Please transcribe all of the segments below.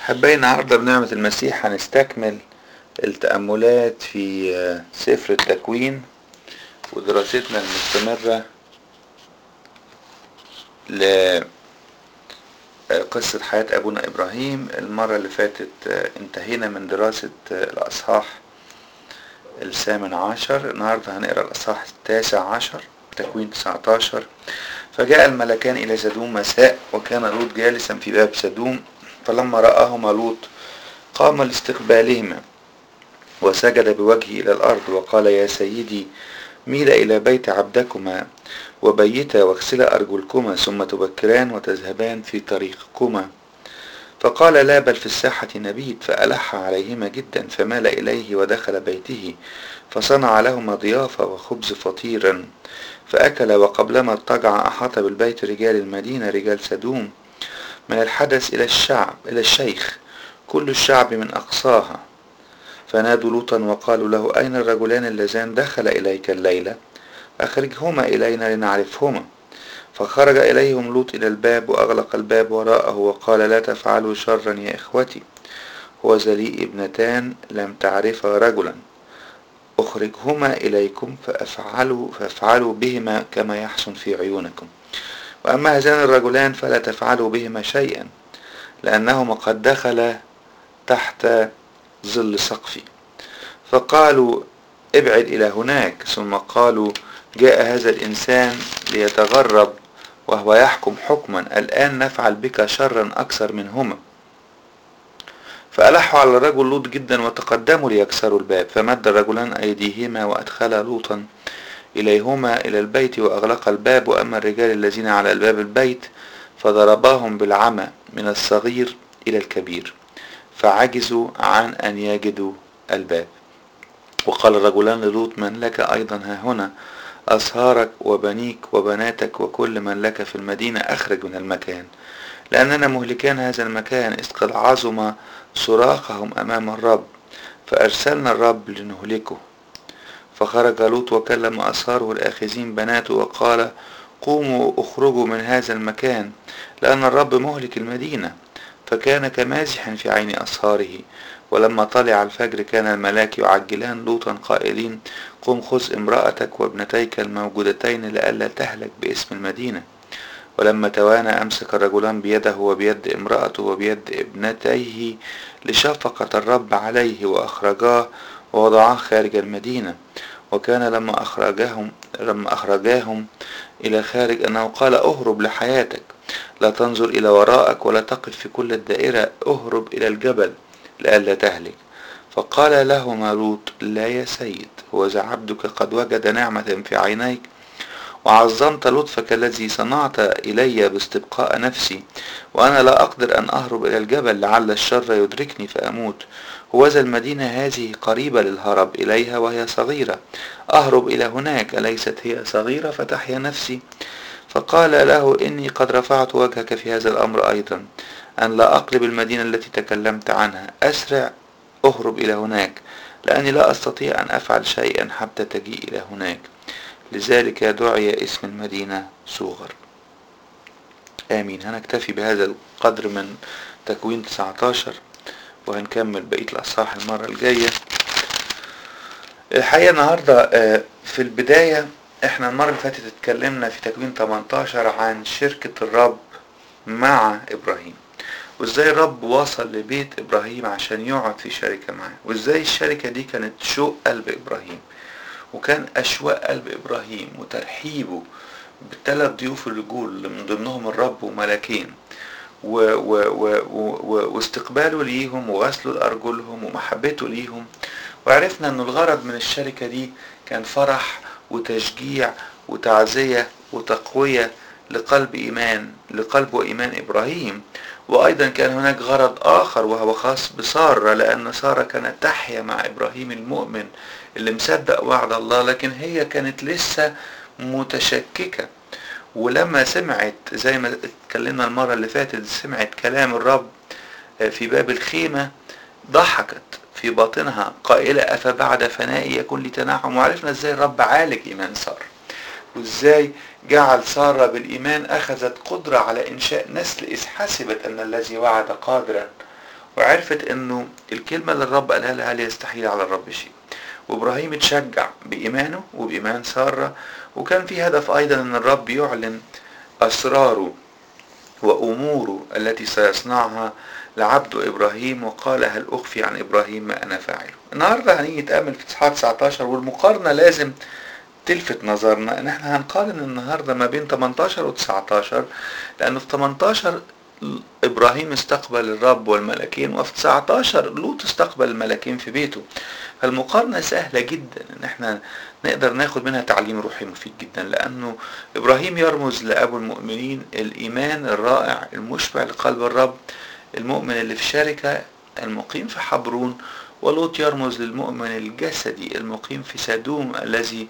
أحبائي النهاردة بنعمة المسيح هنستكمل التأملات في سفر التكوين ودراستنا المستمرة لقصة حياة أبونا إبراهيم المرة اللي فاتت انتهينا من دراسة الأصحاح الثامن عشر النهاردة هنقرأ الأصحاح التاسع عشر تكوين 19 فجاء الملكان إلى سدوم مساء وكان لوط جالسا في باب سدوم فلما رآهما لوط قام لاستقبالهما وسجد بوجهه إلى الأرض وقال يا سيدي ميل إلى بيت عبدكما وبيتا واغسلا أرجلكما ثم تبكران وتذهبان في طريقكما فقال لا بل في الساحة نبيت فألح عليهما جدا فمال إليه ودخل بيته فصنع لهما ضيافة وخبز فطيرا فأكل وقبلما اضطجع أحاط بالبيت رجال المدينة رجال سدوم من الحدث إلى الشعب إلى الشيخ كل الشعب من أقصاها فنادوا لوطا وقالوا له أين الرجلان اللذان دخل إليك الليلة أخرجهما إلينا لنعرفهما فخرج إليهم لوط إلى الباب وأغلق الباب وراءه وقال لا تفعلوا شرا يا إخوتي هو لي ابنتان لم تعرفا رجلا أخرجهما إليكم فأفعلوا, فافعلوا بهما كما يحسن في عيونكم وأما هذان الرجلان فلا تفعلوا بهما شيئا لأنهما قد دخلا تحت ظل سقفي فقالوا ابعد إلى هناك ثم قالوا جاء هذا الإنسان ليتغرب وهو يحكم حكما الآن نفعل بك شرا أكثر منهما فألحوا على الرجل لوط جدا وتقدموا ليكسروا الباب فمد الرجلان أيديهما وأدخلا لوطا إليهما إلى البيت وأغلق الباب وأما الرجال الذين على الباب البيت فضرباهم بالعمى من الصغير إلى الكبير فعجزوا عن أن يجدوا الباب وقال الرجلان للوط من لك أيضا ها هنا أصهارك وبنيك وبناتك وكل من لك في المدينة أخرج من المكان لأننا مهلكان هذا المكان إذ قد عظم صراخهم أمام الرب فأرسلنا الرب لنهلكه فخرج لوط وكلم أصهاره الآخذين بناته وقال قوموا اخرجوا من هذا المكان لأن الرب مهلك المدينة فكان كمازح في عين أصهاره ولما طلع الفجر كان الملاك يعجلان لوطا قائلين قم خذ امرأتك وابنتيك الموجودتين لئلا تهلك باسم المدينة ولما توانى أمسك الرجلان بيده وبيد امرأته وبيد ابنتيه لشفقة الرب عليه وأخرجاه ووضعاه خارج المدينة وكان لما أخرجهم لما أخرجاهم إلى خارج أنه قال أهرب لحياتك لا تنظر إلى وراءك ولا تقف في كل الدائرة أهرب إلى الجبل لئلا تهلك فقال لهما لوط لا يا سيد هو ذا عبدك قد وجد نعمة في عينيك وعظمت لطفك الذي صنعت إلي باستبقاء نفسي وأنا لا أقدر أن أهرب إلى الجبل لعل الشر يدركني فأموت هوذا المدينة هذه قريبة للهرب إليها وهي صغيرة أهرب إلى هناك أليست هي صغيرة فتحيا نفسي فقال له إني قد رفعت وجهك في هذا الأمر أيضا أن لا أقلب المدينة التي تكلمت عنها أسرع أهرب إلى هناك لأني لا أستطيع أن أفعل شيئا حتى تجيء إلى هناك لذلك دعي اسم المدينة صوغر آمين هنكتفي بهذا القدر من تكوين 19 وهنكمل بقية الأصحاح المرة الجاية الحقيقة النهاردة في البداية احنا المرة اللي فاتت اتكلمنا في تكوين 18 عن شركة الرب مع إبراهيم وازاي الرب وصل لبيت إبراهيم عشان يقعد في شركة معاه وازاي الشركة دي كانت شوق قلب إبراهيم وكان أشواق قلب إبراهيم وترحيبه بالثلاث ضيوف الرجول اللي من ضمنهم الرب وملكين و و و و واستقباله ليهم وغسله لأرجلهم ومحبته ليهم وعرفنا أن الغرض من الشركة دي كان فرح وتشجيع وتعزية وتقوية لقلب إيمان لقلب وإيمان إبراهيم وأيضا كان هناك غرض آخر وهو خاص بسارة لأن سارة كانت تحيا مع إبراهيم المؤمن اللي مصدق وعد الله لكن هي كانت لسه متشككة ولما سمعت زي ما اتكلمنا المرة اللي فاتت سمعت كلام الرب في باب الخيمة ضحكت في باطنها قائلة أفبعد فنائي يكون لي تنعم وعرفنا ازاي الرب عالج إيمان سارة وازاي جعل سارة بالإيمان أخذت قدرة على إنشاء نسل إذ حسبت أن الذي وعد قادرا وعرفت انه الكلمة اللي الرب قالها لها لا يستحيل على الرب شيء وابراهيم اتشجع بايمانه وبايمان سارة وكان في هدف ايضا ان الرب يعلن اسراره واموره التي سيصنعها لعبده ابراهيم وقال هل اخفي عن ابراهيم ما انا فاعله النهارده هنيجي نتامل في اصحاح 19 والمقارنه لازم تلفت نظرنا ان احنا هنقارن النهارده ما بين 18 و 19 لانه في 18 ابراهيم استقبل الرب والملكين وفي 19 لوط استقبل الملكين في بيته فالمقارنة سهلة جدا ان احنا نقدر ناخد منها تعليم روحي مفيد جدا لانه ابراهيم يرمز لابو المؤمنين الايمان الرائع المشبع لقلب الرب المؤمن اللي في شركة المقيم في حبرون ولوط يرمز للمؤمن الجسدي المقيم في سدوم الذي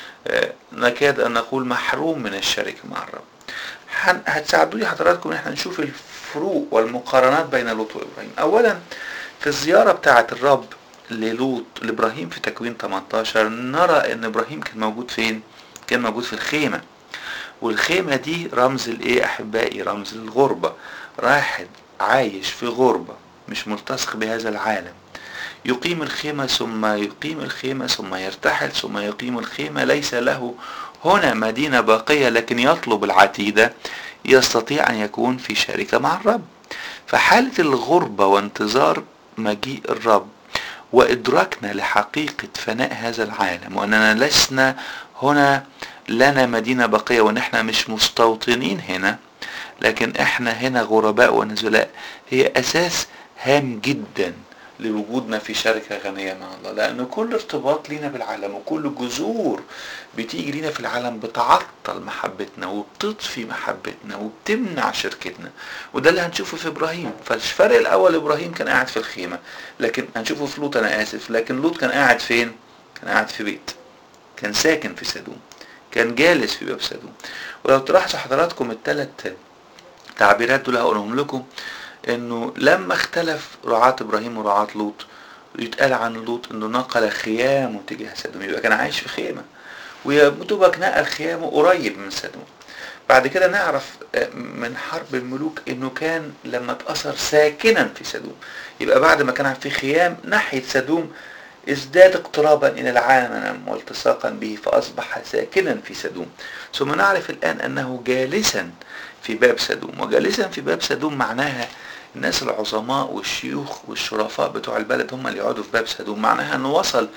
نكاد ان نقول محروم من الشركة مع الرب هتساعدوني حضراتكم ان احنا نشوف الفروق والمقارنات بين لوط وابراهيم اولا في الزيارة بتاعة الرب للوط لابراهيم في تكوين 18 نرى ان ابراهيم كان موجود فين كان موجود في الخيمة والخيمة دي رمز الايه احبائي رمز الغربة واحد عايش في غربة مش ملتصق بهذا العالم يقيم الخيمة ثم يقيم الخيمة ثم يرتحل ثم يقيم الخيمة ليس له هنا مدينة باقية لكن يطلب العتيدة يستطيع أن يكون في شركة مع الرب فحالة الغربة وانتظار مجيء الرب وإدراكنا لحقيقة فناء هذا العالم وأننا لسنا هنا لنا مدينة باقية وأن احنا مش مستوطنين هنا لكن احنا هنا غرباء ونزلاء هي أساس هام جدا لوجودنا في شركة غنية مع الله لأن كل ارتباط لينا بالعالم وكل جذور بتيجي لينا في العالم بتعطل محبتنا وبتطفي محبتنا وبتمنع شركتنا وده اللي هنشوفه في إبراهيم فالفرق الأول إبراهيم كان قاعد في الخيمة لكن هنشوفه في لوط أنا آسف لكن لوط كان قاعد فين؟ كان قاعد في بيت كان ساكن في سدوم كان جالس في باب سدوم ولو تلاحظوا حضراتكم الثلاث تعبيرات دول هقولهم لكم انه لما اختلف رعاة ابراهيم ورعاة لوط يتقال عن لوط انه نقل خيامه تجاه سدوم يبقى كان عايش في خيمه ويبدوبك نقل خيامه قريب من سدوم بعد كده نعرف من حرب الملوك انه كان لما اتأثر ساكنا في سدوم يبقى بعد ما كان في خيام ناحية سدوم ازداد اقترابا الى العالم والتصاقا به فاصبح ساكنا في سدوم ثم نعرف الان انه جالسا في باب سدوم وجالسا في باب سدوم معناها الناس العظماء والشيوخ والشرفاء بتوع البلد هم اللي يقعدوا في باب سدوم معناها انه وصل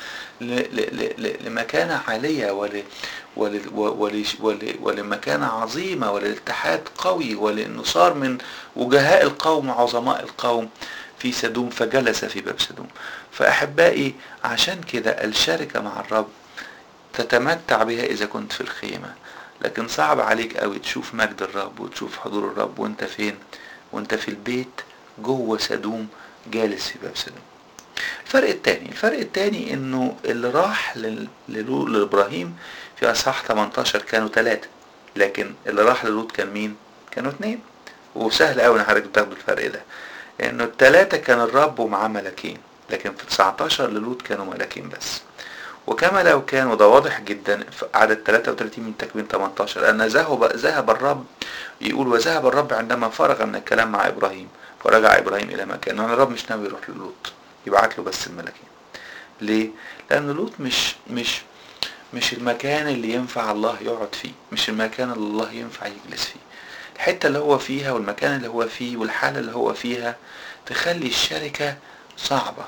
لمكانة عالية ول ول ول ول ولمكانة عظيمة ولاتحاد قوي ولانه صار من وجهاء القوم وعظماء القوم في سدوم فجلس في باب سدوم فأحبائي عشان كده الشركة مع الرب تتمتع بها إذا كنت في الخيمة لكن صعب عليك قوي تشوف مجد الرب وتشوف حضور الرب وانت فين وانت في البيت جوه سدوم جالس في باب سدوم الفرق التاني الفرق التاني انه اللي راح لابراهيم في اصحاح 18 كانوا ثلاثة لكن اللي راح للوط كان مين كانوا اثنين وسهل قوي ان حضرتك تاخدوا الفرق ده انه الثلاثة كان الرب ومعاه ملكين لكن في 19 للوط كانوا ملكين بس وكما لو كان وده واضح جدا في عدد 33 من تكوين 18 أن ذهب ذهب الرب يقول وذهب الرب عندما فرغ من الكلام مع إبراهيم ورجع إبراهيم إلى مكانه يعني الرب مش ناوي يروح للوط يبعت له بس الملكين ليه؟ لأن لوط مش مش مش المكان اللي ينفع الله يقعد فيه مش المكان اللي الله ينفع يجلس فيه الحتة اللي هو فيها والمكان اللي هو فيه والحالة اللي هو فيها تخلي الشركة صعبة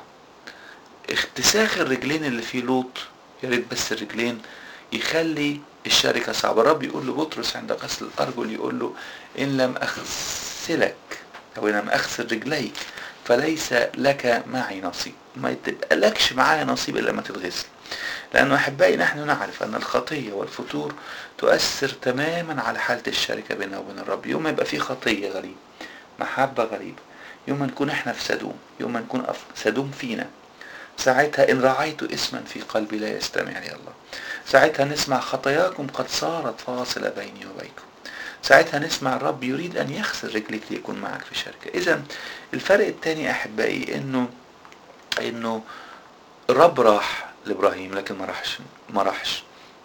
اختساخ الرجلين اللي فيه لوط يا ريت بس الرجلين يخلي الشركة صعبة الرب يقول لبطرس عند غسل الأرجل يقول له إن لم أغسلك أو إن لم أغسل رجليك فليس لك معي نصيب ما تبقالكش معايا نصيب إلا لما تتغسل لأنه أحبائي نحن نعرف أن الخطية والفتور تؤثر تماما على حالة الشركة بيننا وبين الرب يوم ما يبقى في خطية غريبة محبة غريبة يوم ما نكون احنا في سدوم يوم ما نكون سدوم فينا ساعتها إن رعيت اسما في قلبي لا يستمع لي الله ساعتها نسمع خطاياكم قد صارت فاصلة بيني وبينكم ساعتها نسمع الرب يريد أن يغسل رجلك ليكون معك في شركة إذا الفرق الثاني أحبائي إنه إنه الرب راح لإبراهيم لكن ما راحش ما راحش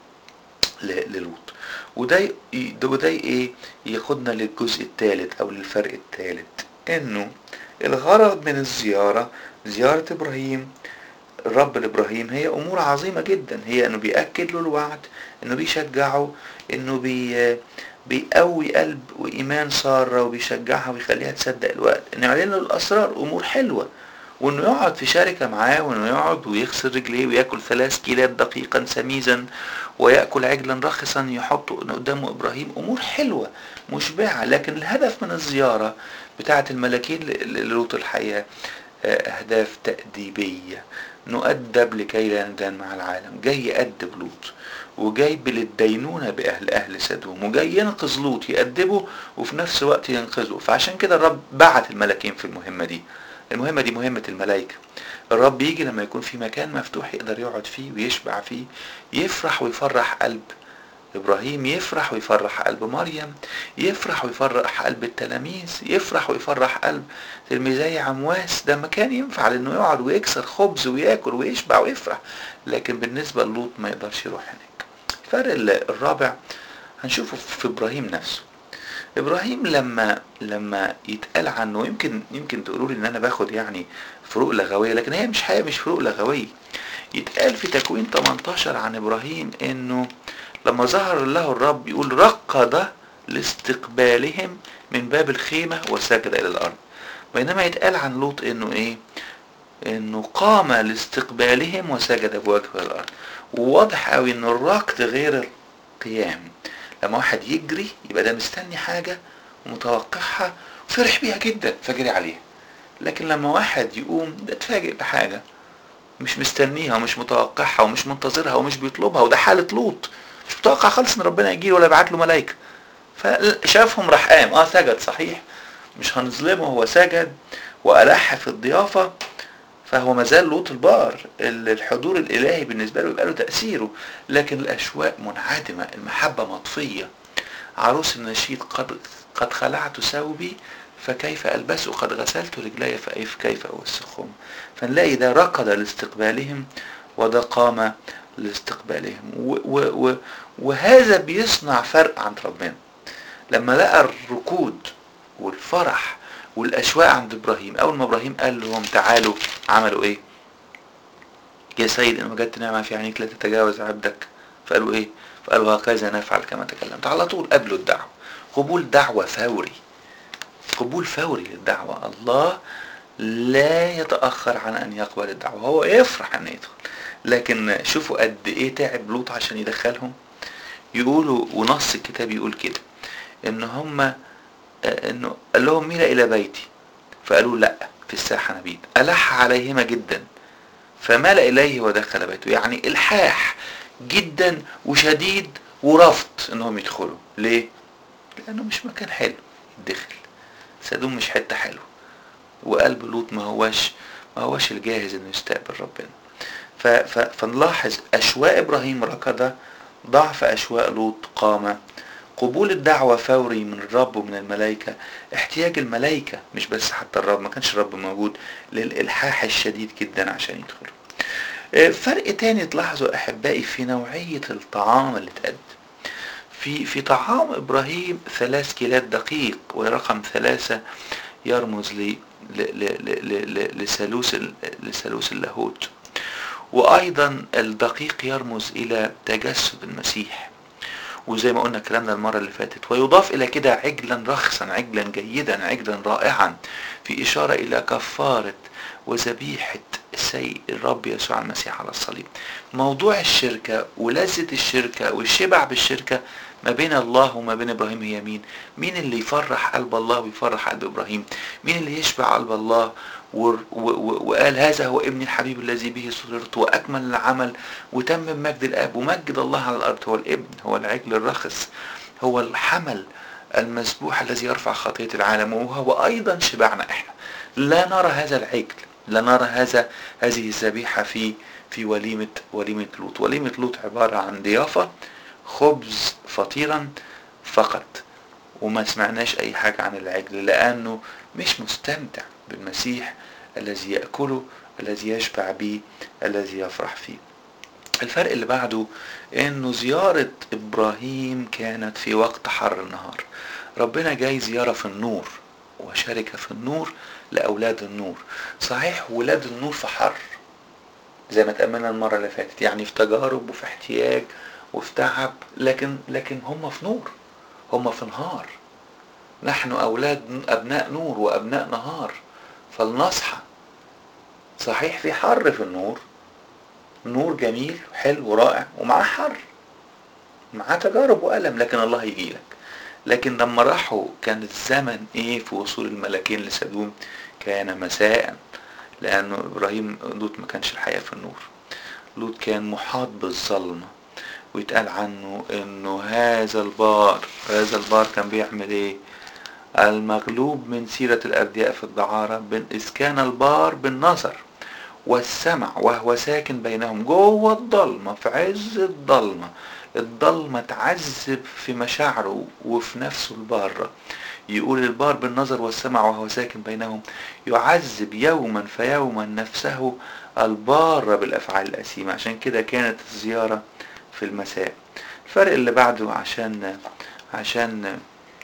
للوط وده وده ايه ياخدنا للجزء الثالث او للفرق الثالث انه الغرض من الزيارة زيارة ابراهيم الرب لابراهيم هي امور عظيمة جدا هي انه بيأكد له الوعد انه بيشجعه انه بي بيقوي قلب وايمان سارة وبيشجعها ويخليها تصدق الوقت انه يعلن له الاسرار امور حلوة وانه يقعد في شركة معاه وانه يقعد ويغسل رجليه وياكل ثلاث كيلات دقيقا سميزا ويأكل عجلا رخصا يحطه قدامه ابراهيم امور حلوة مشبعة لكن الهدف من الزيارة بتاعة الملاكين للوط الحياة اهداف تأديبية نؤدب لكي لا ندان مع العالم جاي يأدب لوط وجاي للدينونة بأهل أهل سدوم وجاي ينقذ لوط يأدبه وفي نفس الوقت ينقذه فعشان كده الرب بعت الملاكين في المهمة دي المهمة دي مهمة الملائكة الرب يجي لما يكون في مكان مفتوح يقدر يقعد فيه ويشبع فيه يفرح ويفرح قلب إبراهيم يفرح ويفرح قلب مريم يفرح ويفرح قلب التلاميذ يفرح ويفرح قلب تلميذي عمواس ده مكان ينفع لأنه يقعد ويكسر خبز وياكل ويشبع ويفرح لكن بالنسبة للوط ما يقدرش يروح هناك الفرق الرابع هنشوفه في إبراهيم نفسه ابراهيم لما لما يتقال عنه يمكن يمكن تقولوا لي ان انا باخد يعني فروق لغويه لكن هي مش حقيقه مش فروق لغويه يتقال في تكوين 18 عن ابراهيم انه لما ظهر له الرب يقول رقد لاستقبالهم من باب الخيمه وسجد الى الارض بينما يتقال عن لوط انه ايه انه قام لاستقبالهم وسجد بوجهه الى الارض وواضح قوي ان الركض غير القيام لما واحد يجري يبقى ده مستني حاجة ومتوقعها وفرح بيها جدا فجري عليها لكن لما واحد يقوم ده اتفاجئ بحاجة مش مستنيها ومش متوقعها ومش منتظرها ومش بيطلبها وده حالة لوط مش متوقع خالص ان ربنا يجي ولا يبعت له ملائكة فشافهم راح قام اه سجد صحيح مش هنظلمه هو سجد وألح في الضيافة فهو مازال لوط البار الحضور الالهي بالنسبه له يبقى له تاثيره لكن الاشواق منعدمه المحبه مطفيه عروس النشيد قد قد خلعت ثوبي فكيف البسه قد غسلت رجلي فكيف كيف اوسخهم فنلاقي ده ركض لاستقبالهم وده قام لاستقبالهم و و و وهذا بيصنع فرق عند ربنا لما لقى الركود والفرح والاشواق عند ابراهيم اول ما ابراهيم قال لهم تعالوا عملوا ايه يا سيد ان وجدت نعمه في عينيك لا تتجاوز عبدك فقالوا ايه فقالوا هكذا نفعل كما تكلمت على طول قبلوا الدعوه قبول دعوه فوري قبول فوري للدعوه الله لا يتاخر عن ان يقبل الدعوه هو يفرح ان يدخل لكن شوفوا قد ايه تعب لوط عشان يدخلهم يقولوا ونص الكتاب يقول كده ان هم انه قال لهم ميل الى بيتي فقالوا لا في الساحه نبيت الح عليهما جدا فمال اليه ودخل بيته يعني الحاح جدا وشديد ورفض انهم يدخلوا ليه لانه مش مكان حلو يدخل سدوم مش حته حلوه وقلب لوط ما هواش ما هواش الجاهز انه يستقبل ربنا فنلاحظ اشواق ابراهيم ركض ضعف اشواق لوط قام قبول الدعوة فوري من الرب ومن الملائكة احتياج الملائكة مش بس حتى الرب ما كانش الرب موجود للإلحاح الشديد جدا عشان يدخلوا فرق تاني تلاحظوا أحبائي في نوعية الطعام اللي اتقدم في في طعام إبراهيم ثلاث كيلات دقيق ورقم ثلاثة يرمز ل لثالوث لثالوث اللاهوت وأيضا الدقيق يرمز إلى تجسد المسيح وزي ما قلنا الكلام ده المرة اللي فاتت ويضاف إلى كده عجلا رخصا عجلا جيدا عجلا رائعا في إشارة إلى كفارة وذبيحة السيد الرب يسوع المسيح على الصليب موضوع الشركة ولذة الشركة والشبع بالشركة ما بين الله وما بين ابراهيم هي مين مين اللي يفرح قلب الله ويفرح قلب ابراهيم مين اللي يشبع قلب الله وقال هذا هو ابن الحبيب الذي به سررت واكمل العمل وتمم مجد الاب ومجد الله على الارض هو الابن هو العجل الرخص هو الحمل المذبوح الذي يرفع خطيه العالم وهو ايضا شبعنا احنا لا نرى هذا العجل لا نرى هذا هذه الذبيحه في في وليمه وليمه لوط وليمه لوط عباره عن ضيافه خبز فطيرا فقط وما سمعناش اي حاجه عن العجل لانه مش مستمتع بالمسيح الذي ياكله الذي يشبع به الذي يفرح فيه الفرق اللي بعده انه زيارة ابراهيم كانت في وقت حر النهار ربنا جاي زيارة في النور وشركة في النور لأولاد النور صحيح ولاد النور في حر زي ما اتأملنا المرة اللي فاتت يعني في تجارب وفي احتياج وفي تعب لكن لكن هم في نور هم في نهار نحن أولاد أبناء نور وأبناء نهار فلنصحى صحيح في حر في النور نور جميل حلو ورائع ومعاه حر معاه تجارب وألم لكن الله يجيلك لكن لما راحوا كان الزمن ايه في وصول الملكين لسدوم كان مساء لانه ابراهيم لوط ما كانش الحقيقه في النور لوط كان محاط بالظلمه ويتقال عنه انه هذا البار هذا البار كان بيعمل ايه المغلوب من سيرة الأردياء في الدعارة إذ كان البار بالنظر والسمع وهو ساكن بينهم جوه الضلمة في عز الضلمة الضلمة تعذب في مشاعره وفي نفسه البارة يقول البار بالنظر والسمع وهو ساكن بينهم يعذب يوما فيوما نفسه البارة بالأفعال الأثيمة عشان كده كانت الزيارة في المساء الفرق اللي بعده عشان عشان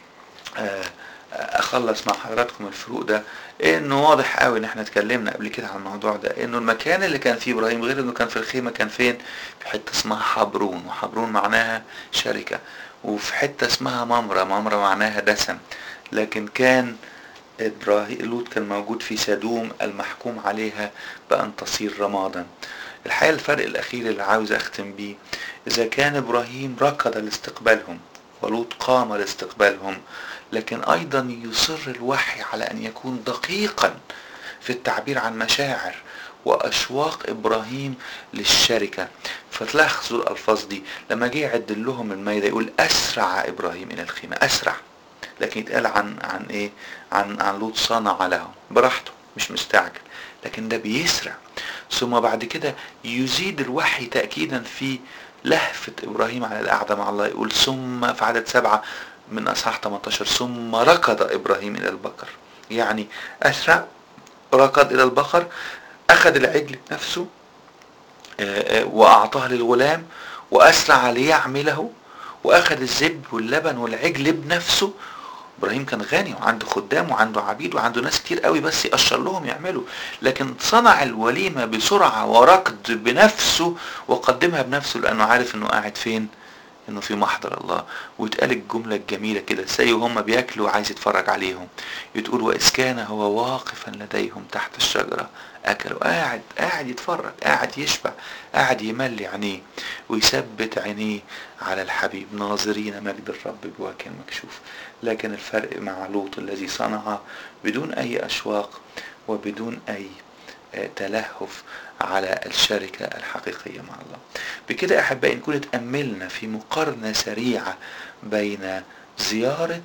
اخلص مع حضراتكم الفروق ده انه واضح قوي ان احنا اتكلمنا قبل كده عن الموضوع ده انه المكان اللي كان فيه ابراهيم غير انه كان في الخيمه كان فين في حته اسمها حبرون وحبرون معناها شركه وفي حته اسمها ممره ممره معناها دسم لكن كان ابراهيم لوط كان موجود في سدوم المحكوم عليها بان تصير رمادا الحقيقه الفرق الاخير اللي عاوز اختم بيه اذا كان ابراهيم ركض لاستقبالهم ولوط قام لاستقبالهم لكن ايضا يصر الوحي على ان يكون دقيقا في التعبير عن مشاعر واشواق ابراهيم للشركه فتلاحظوا الالفاظ دي لما جه يعد لهم الميدة يقول اسرع ابراهيم الى الخيمه اسرع لكن يتقال عن عن ايه عن عن لوط صنع لهم براحته مش مستعجل لكن ده بيسرع ثم بعد كده يزيد الوحي تاكيدا في لهفه ابراهيم على القعده مع الله يقول ثم في عدد سبعه من اصحاح 18 ثم ركض ابراهيم الى البقر يعني اسرع ركض الى البقر اخذ العجل نفسه واعطاه للغلام واسرع ليعمله واخذ الزب واللبن والعجل بنفسه ابراهيم كان غني وعنده خدام وعنده عبيد وعنده ناس كتير قوي بس يقشر لهم يعملوا لكن صنع الوليمه بسرعه وركض بنفسه وقدمها بنفسه لانه عارف انه قاعد فين انه في محضر الله ويتقال الجمله الجميله كده زي وهم بياكلوا عايز يتفرج عليهم يتقول واذ كان هو واقفا لديهم تحت الشجره اكلوا قاعد قاعد يتفرج قاعد يشبع قاعد يملي عينيه ويثبت عينيه على الحبيب ناظرين مجد الرب بوجه مكشوف لكن الفرق مع لوط الذي صنع بدون اي اشواق وبدون اي تلهف على الشركة الحقيقية مع الله بكده أحبائي نكون اتأملنا في مقارنة سريعة بين زيارة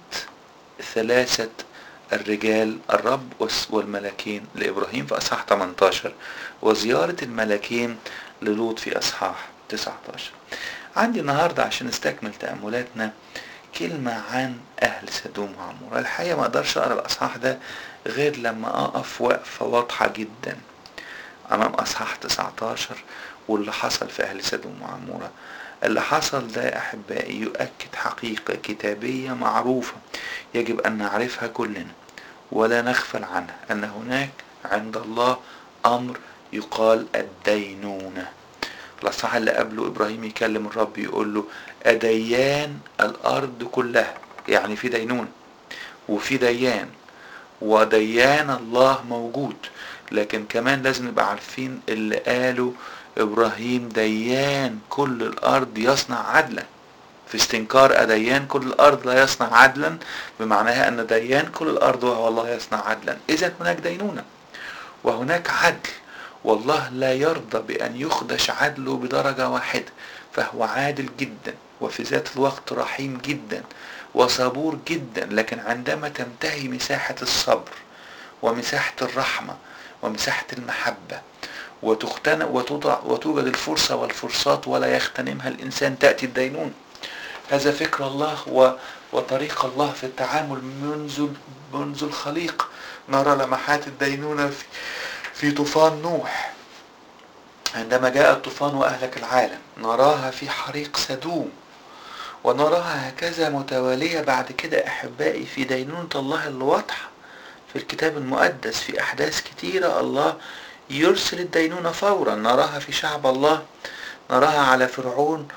ثلاثة الرجال الرب والملكين لإبراهيم في أصحاح 18 وزيارة الملكين للوط في أصحاح 19 عندي النهاردة عشان نستكمل تأملاتنا كلمة عن أهل سدوم وعمورة الحقيقة ما أقدرش أقرأ الأصحاح ده غير لما أقف وقفة واضحة جدا أمام أصحاح 19 واللي حصل في أهل سدوم وعمورة اللي حصل ده أحبائي يؤكد حقيقة كتابية معروفة يجب أن نعرفها كلنا ولا نغفل عنها أن هناك عند الله أمر يقال الدينونة الأصحاح اللي قبله إبراهيم يكلم الرب يقول له أديان الأرض كلها يعني في دينونة وفي ديان وديان الله موجود لكن كمان لازم نبقى عارفين اللي قاله ابراهيم ديان كل الارض يصنع عدلا في استنكار أديان كل الأرض لا يصنع عدلا بمعناها أن ديان كل الأرض وهو الله يصنع عدلا إذا هناك دينونة وهناك عدل والله لا يرضى بأن يخدش عدله بدرجة واحدة فهو عادل جدا وفي ذات الوقت رحيم جدا وصبور جدا لكن عندما تنتهي مساحة الصبر ومساحة الرحمة ومساحة المحبة وتختن وتوضع وتوجد الفرصة والفرصات ولا يغتنمها الإنسان تأتي الدينون هذا فكر الله و وطريق الله في التعامل منذ منذ الخليقة نرى لمحات الدينونة في, في طوفان نوح عندما جاء الطوفان وأهلك العالم نراها في حريق سدوم ونراها هكذا متوالية بعد كده أحبائي في دينونة الله الواضحة في الكتاب المقدس في أحداث كتيرة الله يرسل الدينونة فورا نراها في شعب الله نراها على فرعون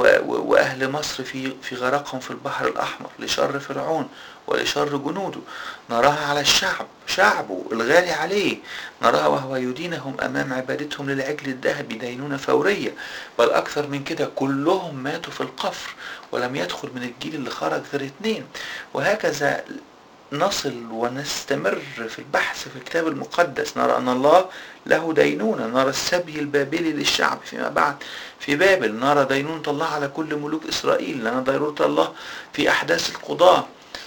وأهل مصر في في غرقهم في البحر الأحمر لشر فرعون ولشر جنوده نراها على الشعب شعبه الغالي عليه نراها وهو يدينهم أمام عبادتهم للعجل الذهبي دينونة فورية بل أكثر من كده كلهم ماتوا في القفر ولم يدخل من الجيل اللي خرج غير اتنين وهكذا نصل ونستمر في البحث في الكتاب المقدس نرى أن الله له دينونة نرى السبي البابلي للشعب فيما بعد في بابل نرى دينونة الله على كل ملوك إسرائيل لنا دينونة الله في أحداث القضاء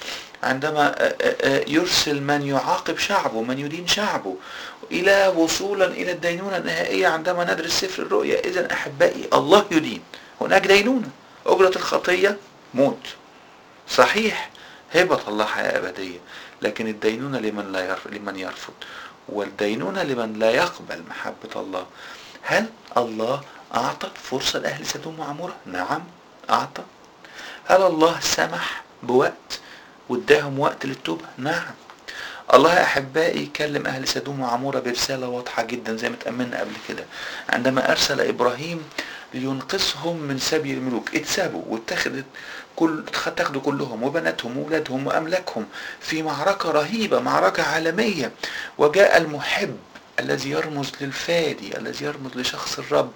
عندما يرسل من يعاقب شعبه من يدين شعبه إلى وصولا إلى الدينونة النهائية عندما ندرس سفر الرؤيا إذا أحبائي الله يدين هناك دينونة أجرة الخطية موت صحيح هبة الله حياة أبدية لكن الدينونة لمن لا يرفض لمن يرفض والدينونة لمن لا يقبل محبة الله هل الله أعطى فرصة لأهل سدوم وعمورة؟ نعم أعطى هل الله سمح بوقت واداهم وقت للتوبة؟ نعم الله يا أحبائي كلم أهل سدوم وعمورة برسالة واضحة جدا زي ما تأملنا قبل كده عندما أرسل إبراهيم لينقذهم من سبي الملوك اتسابوا واتخذت كل تاخدوا كلهم وبناتهم وولادهم واملاكهم في معركه رهيبه معركه عالميه وجاء المحب الذي يرمز للفادي الذي يرمز لشخص الرب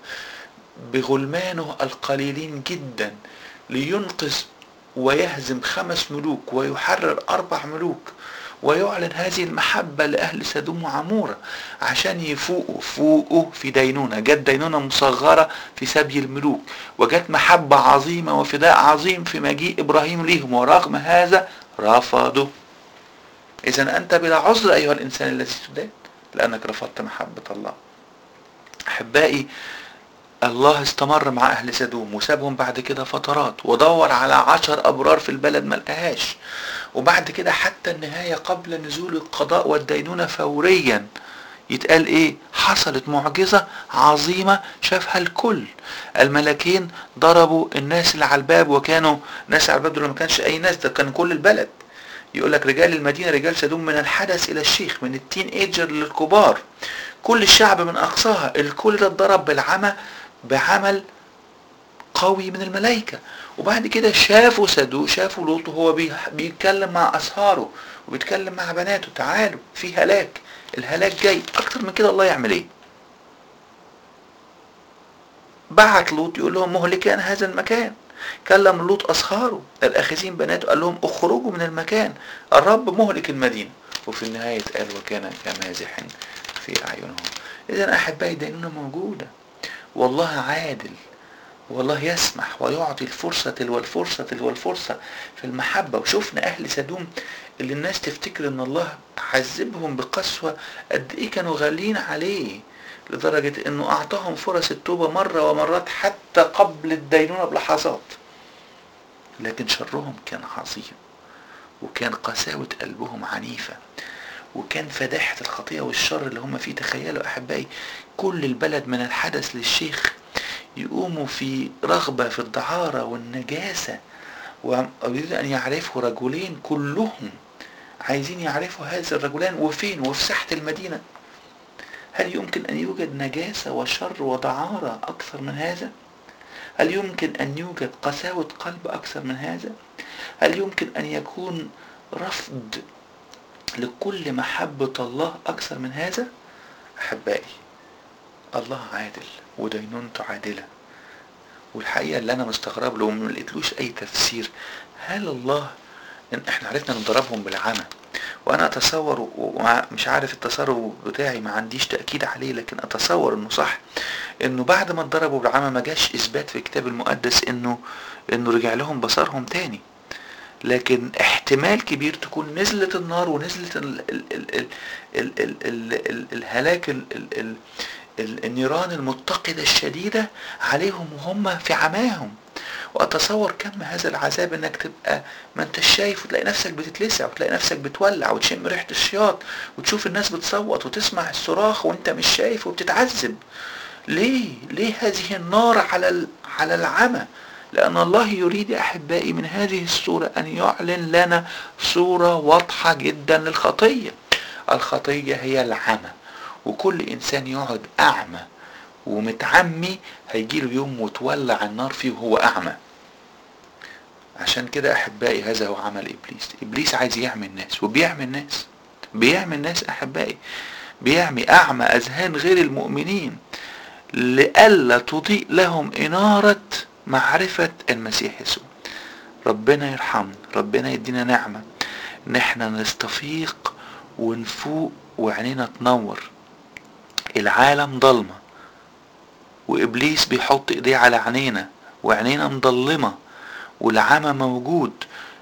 بغلمانه القليلين جدا لينقذ ويهزم خمس ملوك ويحرر اربع ملوك ويعلن هذه المحبة لأهل سدوم وعمورة عشان يفوقوا فوقوا في دينونة جت دينونة مصغرة في سبي الملوك وجت محبة عظيمة وفداء عظيم في مجيء إبراهيم ليهم ورغم هذا رفضوا إذا أنت بلا عذر أيها الإنسان الذي تدان لأنك رفضت محبة الله أحبائي الله استمر مع أهل سدوم وسابهم بعد كده فترات ودور على عشر أبرار في البلد ما لقاهاش وبعد كده حتى النهاية قبل نزول القضاء والدينونة فوريا يتقال ايه حصلت معجزة عظيمة شافها الكل الملكين ضربوا الناس اللي على الباب وكانوا ناس على الباب دول ما كانش اي ناس ده كان كل البلد يقول لك رجال المدينة رجال سدوم من الحدث الى الشيخ من التين ايجر للكبار كل الشعب من اقصاها الكل ده اتضرب بالعمى بعمل قوي من الملائكة وبعد كده شافوا سدو شافوا لوط وهو بيتكلم مع أسهاره وبيتكلم مع بناته تعالوا في هلاك الهلاك جاي أكتر من كده الله يعمل إيه بعت لوط يقول لهم مهلكان هذا المكان كلم لوط أسهاره الأخذين بناته قال لهم اخرجوا من المكان الرب مهلك المدينة وفي النهاية قال وكان كمازح في أعينهم إذا أحبائي دينونة موجودة والله عادل والله يسمح ويعطي الفرصة تلو الفرصة تلو الفرصة في المحبة وشفنا أهل سدوم اللي الناس تفتكر إن الله عذبهم بقسوة قد إيه كانوا غاليين عليه لدرجة إنه أعطاهم فرص التوبة مرة ومرات حتى قبل الدينونة بلحظات لكن شرهم كان عظيم وكان قساوة قلبهم عنيفة وكان فداحة الخطيئة والشر اللي هم فيه تخيلوا أحبائي كل البلد من الحدث للشيخ يقوموا في رغبة في الدعارة والنجاسة ويريدوا أن يعرفوا رجلين كلهم عايزين يعرفوا هذا الرجلان وفين وفي ساحة المدينة هل يمكن أن يوجد نجاسة وشر ودعارة أكثر من هذا؟ هل يمكن أن يوجد قساوة قلب أكثر من هذا؟ هل يمكن أن يكون رفض لكل محبة الله أكثر من هذا؟ أحبائي الله عادل ودينونته عادلة والحقيقة اللي أنا مستغرب له ما لقيتلوش أي تفسير هل الله إن إحنا عرفنا نضربهم بالعمى وأنا أتصور ومش عارف التصرف بتاعي ما عنديش تأكيد عليه لكن أتصور إنه صح إنه بعد ما اتضربوا بالعمى ما جاش إثبات في الكتاب المقدس إنه إنه رجع لهم بصرهم تاني لكن احتمال كبير تكون نزلت النار ونزلت ال ال ال ال ال ال ال ال الهلاك ال ال ال النيران المتقدة الشديدة عليهم وهم في عماهم واتصور كم هذا العذاب انك تبقى ما انت شايف وتلاقي نفسك بتتلسع وتلاقي نفسك بتولع وتشم ريحة الشياط وتشوف الناس بتصوت وتسمع الصراخ وانت مش شايف وبتتعذب ليه ليه هذه النار على على العمى لأن الله يريد أحبائي من هذه الصورة أن يعلن لنا صورة واضحة جدا للخطية الخطية هي العمى وكل انسان يقعد اعمى ومتعمي هيجيله يوم وتولع النار فيه وهو اعمى عشان كده احبائي هذا هو عمل ابليس ابليس عايز يعمي الناس وبيعمي الناس بيعمي الناس احبائي بيعمي اعمى اذهان غير المؤمنين لئلا تضيء لهم انارة معرفة المسيح يسوع ربنا يرحمنا ربنا يدينا نعمة ان احنا نستفيق ونفوق وعينينا تنور العالم ضلمة وابليس بيحط ايديه على عينينا وعينينا مضلمة والعمى موجود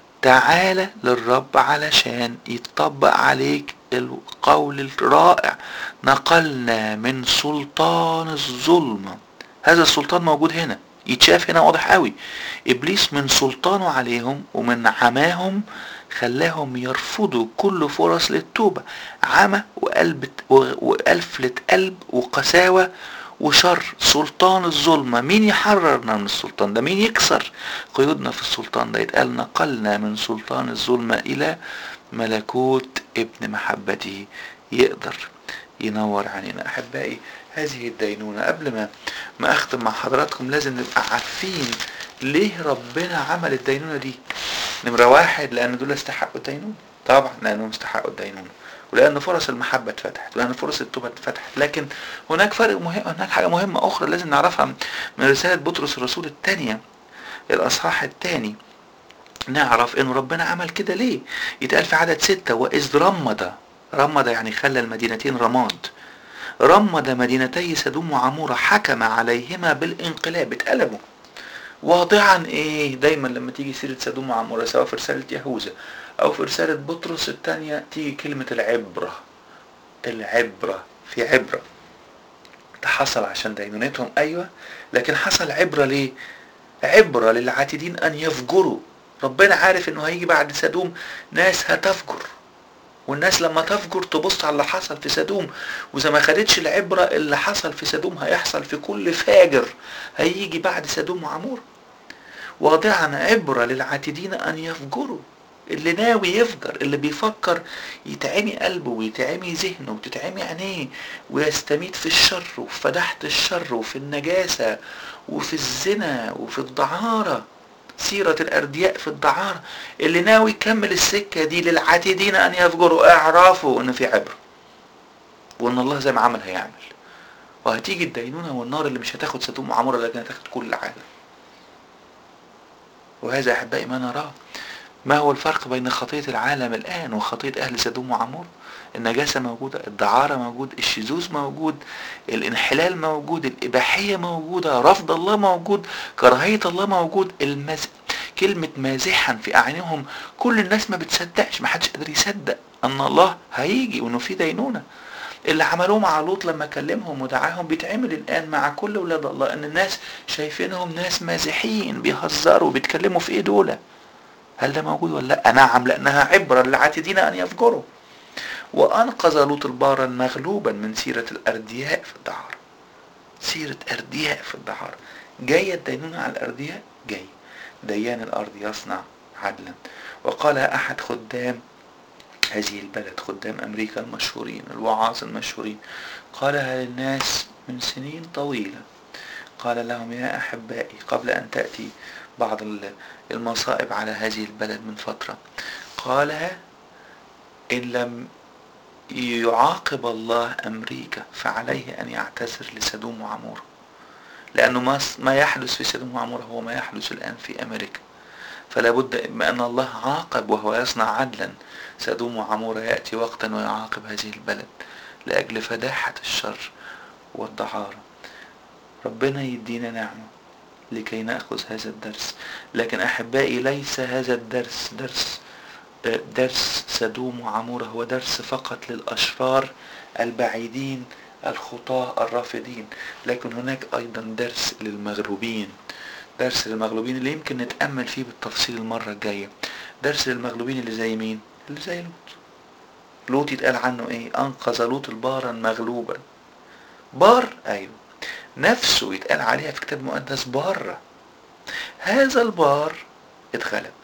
تعالى للرب علشان يتطبق عليك القول الرائع نقلنا من سلطان الظلمة هذا السلطان موجود هنا يتشاف هنا واضح قوي ابليس من سلطانه عليهم ومن عماهم خلاهم يرفضوا كل فرص للتوبة عمى وقلب وقفلة قلب وقساوة وشر سلطان الظلمة مين يحررنا من السلطان ده مين يكسر قيودنا في السلطان ده يتقال نقلنا من سلطان الظلمة إلى ملكوت ابن محبته يقدر ينور علينا أحبائي هذه الدينونة قبل ما ما أختم مع حضراتكم لازم نبقى عارفين ليه ربنا عمل الدينونة دي نمرة واحد لأن دول استحقوا الدينونة طبعا لأنهم استحقوا الدينونة ولأن فرص المحبة اتفتحت ولأن فرص التوبة اتفتحت لكن هناك فرق مهم هناك حاجة مهمة أخرى لازم نعرفها من رسالة بطرس الرسول الثانية الأصحاح الثاني نعرف إن ربنا عمل كده ليه يتقال في عدد ستة وإذ رمد رمد يعني خلى المدينتين رماد رمد مدينتي سدوم وعمورة حكم عليهما بالانقلاب اتقلبوا واضعا ايه دايما لما تيجي سيرة سدوم وعمورة سواء في رسالة يهوذا او في رسالة بطرس الثانية تيجي كلمة العبرة العبرة في عبرة ده حصل عشان دينونتهم ايوه لكن حصل عبرة ليه عبرة للعاتدين ان يفجروا ربنا عارف انه هيجي بعد سدوم ناس هتفجر والناس لما تفجر تبص على اللي حصل في سدوم واذا ما خدتش العبرة اللي حصل في سدوم هيحصل في كل فاجر هيجي بعد سدوم وعمور واضعا عبرة للعاتدين ان يفجروا اللي ناوي يفجر اللي بيفكر يتعمي قلبه ويتعمي ذهنه وتتعمي عينيه ويستميت في الشر وفي فدحة الشر وفي النجاسة وفي الزنا وفي الدعارة سيرة الأردياء في الدعارة اللي ناوي يكمل السكة دي للعاتدين أن يفجروا اعرفوا إن في عبرة وإن الله زي ما عمل هيعمل وهتيجي الدينونة والنار اللي مش هتاخد سدوم وعمورة لكن هتاخد كل العالم وهذا أحبائي ما نراه ما هو الفرق بين خطية العالم الآن وخطية أهل سدوم وعمور النجاسة موجودة الدعارة موجود الشذوذ موجود الانحلال موجود الإباحية موجودة رفض الله موجود كراهية الله موجود المز... كلمة مازحا في أعينهم كل الناس ما بتصدقش ما حدش قادر يصدق أن الله هيجي وأنه في دينونة اللي عملوه مع لوط لما كلمهم ودعاهم بيتعمل الآن مع كل أولاد الله أن الناس شايفينهم ناس مازحين بيهزروا بيتكلموا في إيه دول هل ده موجود ولا لا نعم لأنها عبرة للعاتدين أن يفجروا وأنقذ لوط البارا مغلوبا من سيرة الأردياء في الدعارة سيرة أردياء في الدعارة جاية الدينونة على الأردياء جاي ديان الأرض يصنع عدلا وقالها أحد خدام هذه البلد خدام أمريكا المشهورين الوعاظ المشهورين قالها للناس من سنين طويلة قال لهم يا أحبائي قبل أن تأتي بعض المصائب على هذه البلد من فترة قالها إن لم يعاقب الله أمريكا فعليه أن يعتذر لسدوم وعمورة لأنه ما ما يحدث في سدوم وعمورة هو ما يحدث الآن في أمريكا فلا بد بما أن الله عاقب وهو يصنع عدلا سدوم وعمورة يأتي وقتا ويعاقب هذه البلد لأجل فداحة الشر والدعارة ربنا يدينا نعمة لكي نأخذ هذا الدرس لكن أحبائي ليس هذا الدرس درس درس سدوم وعمورة هو درس فقط للأشرار البعيدين الخطاة الرافضين لكن هناك أيضا درس للمغلوبين درس للمغلوبين اللي يمكن نتأمل فيه بالتفصيل المرة الجاية درس للمغلوبين اللي زي مين اللي زي لوط لوط يتقال عنه ايه انقذ لوط البارا مغلوبا بار ايوه نفسه يتقال عليها في كتاب مقدس بارة هذا البار اتغلب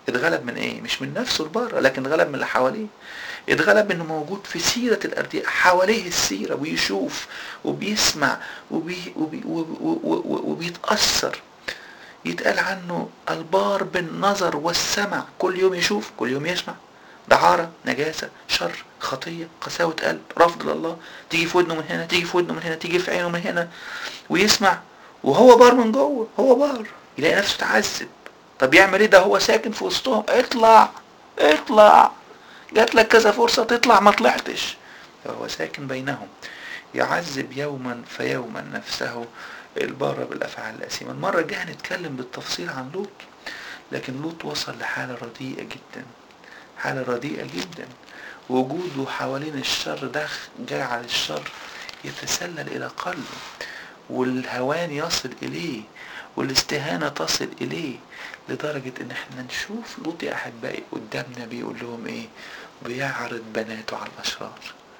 اتغلب من ايه مش من نفسه لبره لكن اتغلب من اللي حواليه اتغلب انه موجود في سيرة الاردياء حواليه السيرة ويشوف وبيسمع وبي وبي وبي وبيتأثر يتقال عنه البار بالنظر والسمع كل يوم يشوف كل يوم يسمع دعارة نجاسة شر خطية قساوة قلب رفض لله تيجي في ودنه من هنا تيجي في ودنه من هنا تيجي في عينه من هنا ويسمع وهو بار من جوه هو بار يلاقي نفسه تعذب طب يعمل ايه ده هو ساكن في وسطهم اطلع اطلع جات لك كذا فرصة تطلع ما طلعتش فهو ساكن بينهم يعذب يوما فيوما نفسه البار بالافعال الاسيمة المرة الجاية هنتكلم بالتفصيل عن لوط لكن لوط وصل لحالة رديئة جدا حالة رديئة جدا وجوده حوالين الشر ده جعل الشر يتسلل الى قلبه والهوان يصل اليه والاستهانة تصل اليه لدرجة ان احنا نشوف لوط يا احبائي قدامنا بيقول لهم ايه بيعرض بناته على الاشرار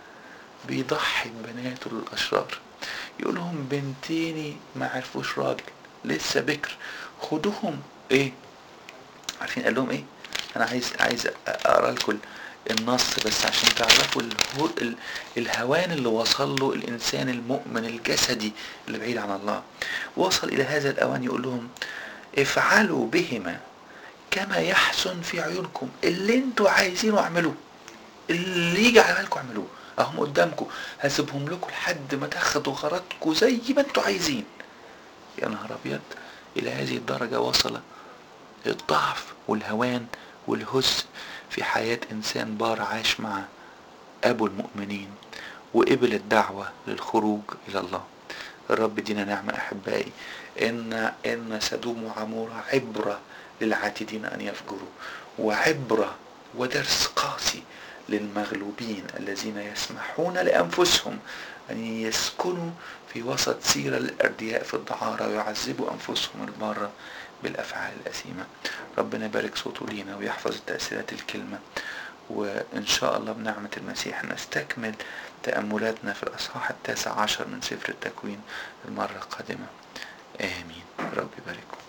بيضحي ببناته للاشرار يقول لهم بنتيني ما عرفوش راجل لسه بكر خدوهم ايه عارفين قال لهم ايه انا عايز عايز اقرا لكم النص بس عشان تعرفوا الهو ال- الهوان اللي وصل له الانسان المؤمن الجسدي اللي بعيد عن الله وصل الى هذا الاوان يقول لهم افعلوا بهما كما يحسن في عيونكم اللي انتوا عايزينه اعملوه اللي يجي على بالكم اعملوه اهم قدامكم هسيبهم لكم لحد ما تاخدوا غرضكم زي ما انتوا عايزين يا نهار ابيض الى هذه الدرجة وصل الضعف والهوان والهس في حياة انسان بار عاش مع ابو المؤمنين وقبل الدعوة للخروج الى الله الرب دينا نعمة احبائي ان ان سدوم وعمورة عبرة للعاتدين ان يفجروا وعبرة ودرس قاسي للمغلوبين الذين يسمحون لانفسهم ان يسكنوا في وسط سيرة الاردياء في الدعارة ويعذبوا انفسهم المرة بالافعال الاثيمة ربنا يبارك صوته لينا ويحفظ تأثيرات الكلمة وإن شاء الله بنعمة المسيح نستكمل تأملاتنا في الأصحاح التاسع عشر من سفر التكوين المرة القادمة آمين رب يبارككم